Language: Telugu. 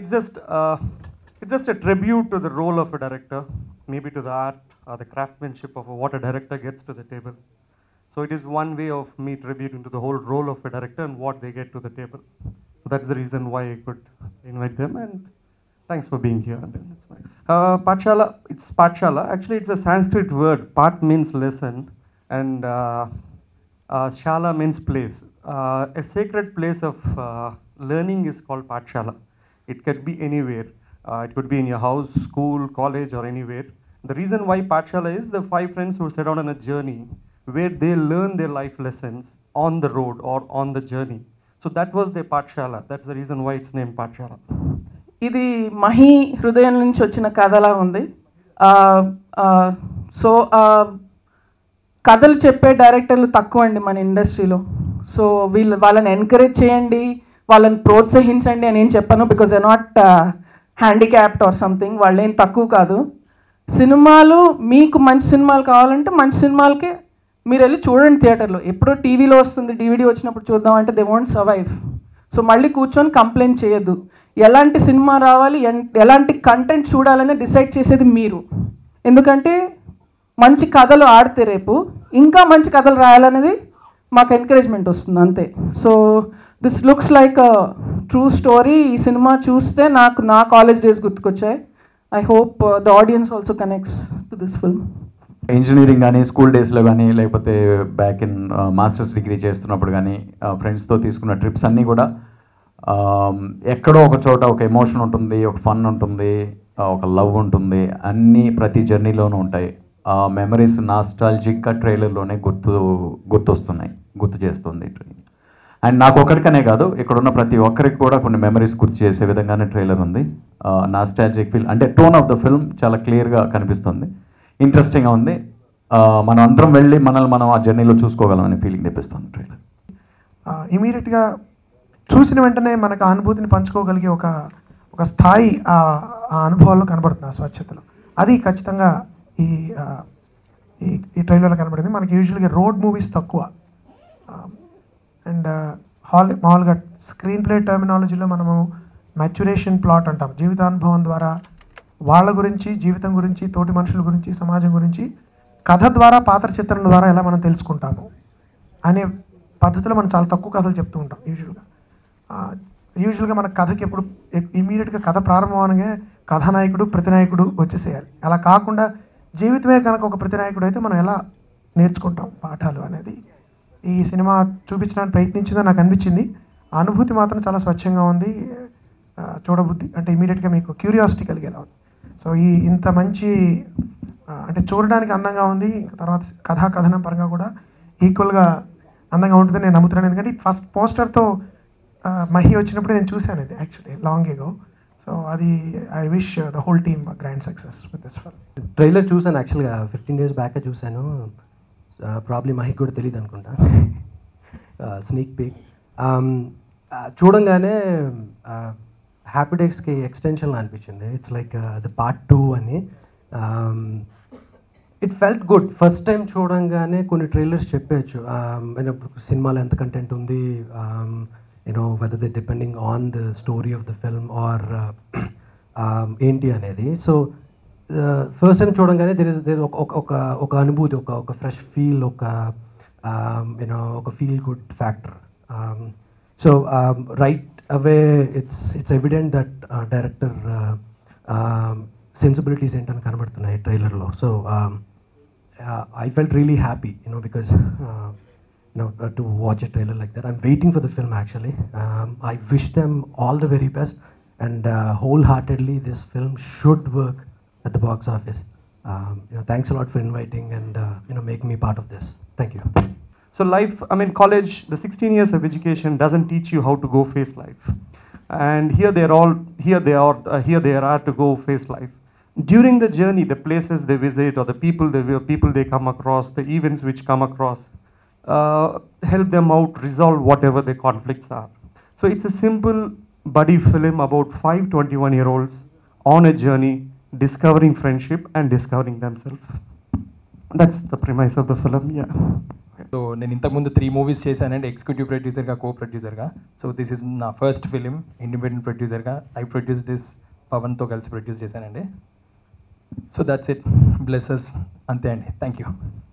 it's just uh, it's just a tribute to the role of a director, maybe to the art or the craftsmanship of what a director gets to the table. So it is one way of me tributing to the whole role of a director and what they get to the table. So that's the reason why I could invite them and thanks for being here. And it's nice. Uh, Patshala, it's Patshala. Actually, it's a Sanskrit word. Pat means lesson and uh, uh, Shala means place. Uh, a sacred place of uh, learning is called Patshala. It could be anywhere. Uh, it could be in your house, school, college, or anywhere. The reason why Patshala is the five friends who set out on a journey where they learn their life lessons on the road or on the journey. So that was their Patshala. That's the reason why it's named Patshala. ఇది మహి హృదయం నుంచి వచ్చిన కథలా ఉంది సో కథలు చెప్పే డైరెక్టర్లు తక్కువ అండి మన ఇండస్ట్రీలో సో వీళ్ళు వాళ్ళని ఎంకరేజ్ చేయండి వాళ్ళని ప్రోత్సహించండి అని ఏం చెప్పను because they not handicapped or something వాళ్ళు ఏం తక్కువ కాదు సినిమాలు మీకు మంచి సినిమాలు కావాలంటే మంచి సినిమాలకే మీరు వెళ్ళి చూడండి థియేటర్లో ఎప్పుడో టీవీలో వస్తుంది డివిడీ వచ్చినప్పుడు చూద్దాం అంటే దే వోంట్ సర్వైవ్ సో మళ్ళీ కూర్చొని కంప్లైంట్ చేయొద్దు ఎలాంటి సినిమా రావాలి ఎన్- ఎలాంటి కంటెంట్ చూడాలని డిసైడ్ చేసేది మీరు ఎందుకంటే మంచి కథలు ఆడితే రేపు ఇంకా మంచి కథలు రాయాలనేది మాకు ఎంకరేజ్మెంట్ వస్తుంది అంతే so this looks like a true story ఈ సినిమా చూస్తే నాకు నా కాలేజ్ డేస్ గుర్తుకొచ్చాయి I hope the audience also connects to this film engineering కానీ స్కూల్ డేస్లో కానీ లేకపోతే బ్యాక్ ఇన్ మాస్టర్స్ డిగ్రీ చేస్తున్నప్పుడు కానీ ఫ్రెండ్స్తో తీసుకున్న ట్రిప్స్ అన్నీ కూడా ఆ, ఎక్కడో ఒక చోట ఒక ఎమోషన్ ఉంటుంది ఒక ఫన్ ఉంటుంది ఆ, ఒక లవ్ ఉంటుంది అన్నీ ప్రతి జర్నీలోనూ ఉంటాయి ఆ మెమరీస్ నాస్టాలజిక్గా ట్రైలర్లోనే గుర్తు గుర్తొస్తున్నాయి గుర్తు చేస్తుంది అండ్ నాకు ఒక్కడికనే కాదు ఇక్కడ ఉన్న ప్రతి ఒక్కరికి కూడా కొన్ని మెమరీస్ గుర్తు చేసే విధంగానే ట్రైలర్ ఉంది నాస్టాలజిక్ ఫీల్ అంటే టోన్ ఆఫ్ ద ఫిల్మ్ చాలా క్లియర్గా కనిపిస్తుంది ఇంట్రెస్టింగ్గా ఉంది ఆ, మనం అందరం వెళ్ళి మనల్ని మనం ఆ జర్నీలో చూసుకోగలం అనే ఫీలింగ్ తెప్పిస్తుంది ట్రైలర్ ఇమీడియట్గా చూసిన వెంటనే మనకు ఆ అనుభూతిని పంచుకోగలిగే ఒక ఒక స్థాయి ఆ ఆ అనుభవాల్లో కనబడుతుంది ఆ స్వచ్ఛతలో అది ఖచ్చితంగా ఈ ఆ, ఈ ఈ ట్రైలర్లో కనబడింది మనకి యూజువల్గా రోడ్ మూవీస్ తక్కువ అండ్ హాల్ మామూలుగా స్క్రీన్ ప్లే టర్మినాలజీలో మనము మ్యాచురేషన్ ప్లాట్ అంటాం జీవితానుభవం ద్వారా వాళ్ళ గురించి జీవితం గురించి తోటి మనుషుల గురించి సమాజం గురించి కథ ద్వారా పాత్ర చిత్రం ద్వారా ఎలా మనం తెలుసుకుంటాము అనే పద్ధతిలో మనం చాలా తక్కువ కథలు చెప్తూ ఉంటాం యూజువల్గా యూజువల్గా మన కథకి ఎప్పుడు ఇమీడియట్గా కథ ప్రారంభం అనగా కథానాయకుడు ప్రతినాయకుడు వచ్చేసేయాలి అలా కాకుండా జీవితమే కనుక ఒక ప్రతినాయకుడు అయితే మనం ఎలా నేర్చుకుంటాం పాఠాలు అనేది ఈ సినిమా చూపించడానికి ప్రయత్నించిందో నాకు అనిపించింది ఆ అనుభూతి మాత్రం చాలా స్వచ్ఛంగా ఉంది ఆ, చూడబుద్ధి అంటే ఇమీడియట్గా మీకు క్యూరియాసిటీ కలిగేలా ఉంది సో ఈ ఇంత మంచి ఆ, అంటే చూడడానికి అందంగా ఉంది ఇంకా తర్వాత కథా కథనం పరంగా కూడా ఈక్వల్గా అందంగా ఉంటుందని నేను నమ్ముతున్నాను ఎందుకంటే ఫస్ట్ పోస్టర్తో మహి వచ్చినప్పుడు నేను చూశాను ఇది యాక్చువల్లీ లాంగ్ ఎగో సో అది I wish the whole team grand success with this film trailer చూసాను యాక్చువల్గా ఫిఫ్టీన్ డేస్ బ్యాకే చూశాను ప్రాబ్లీ మహికి కూడా తెలియదు అనుకుంటా స్నీక్ పీక్ చూడంగానే హ్యాపీ డేస్కి ఎక్స్టెన్షన్ అనిపించింది it's like the part two అని it felt good first time చూడంగానే కొన్ని ట్రైలర్స్ చెప్పేయచ్చు సినిమాలో ఎంత కంటెంట్ ఉంది you know whether the depending on the story of the film or ఏంటి అనేది సో ఫస్ట్ టైం చూడంగానే దెర్ ఇస్ దేర్ ఒక ఒక ఒక అనుభూతి ఒక ఒక ఫ్రెష్ ఫీల్ ఒక యూనో ఒక feel good factor so right away it's it's evident that director sensibilities ఏంటని కనబడుతున్నాయి ట్రైలర్లో so I felt really happy you know because you know, uh, to watch a trailer like that. I'm waiting for the film actually. Um, I wish them all the very best, and uh, wholeheartedly, this film should work at the box office. Um, you know, thanks a lot for inviting and uh, you know making me part of this. Thank you. So life, I mean, college, the 16 years of education doesn't teach you how to go face life, and here they're all here they are uh, here they are to go face life. During the journey, the places they visit or the people they people they come across, the events which come across, uh, help them out resolve whatever their conflicts are. So it's a simple buddy film about five 21 year olds on a journey discovering friendship and discovering themselves. That's the premise of the film. Yeah. Okay. So నేను ఇంతకుముందు త్రీ మూవీస్ చేశానండి ఎగ్జిక్యూటివ్ ప్రొడ్యూసర్గా కో ప్రొడ్యూసర్గా సో దిస్ ఇస్ నా ఫస్ట్ ఫిలిం ఇండిపెండెంట్ ప్రొడ్యూసర్గా ఐ ప్రొడ్యూస్ దిస్ పవన్తో కలిసి ప్రొడ్యూస్ చేశానండి సో దట్స్ ఇట్ బ్లెస్సెస్ అంతే అండి థ్యాంక్ యూ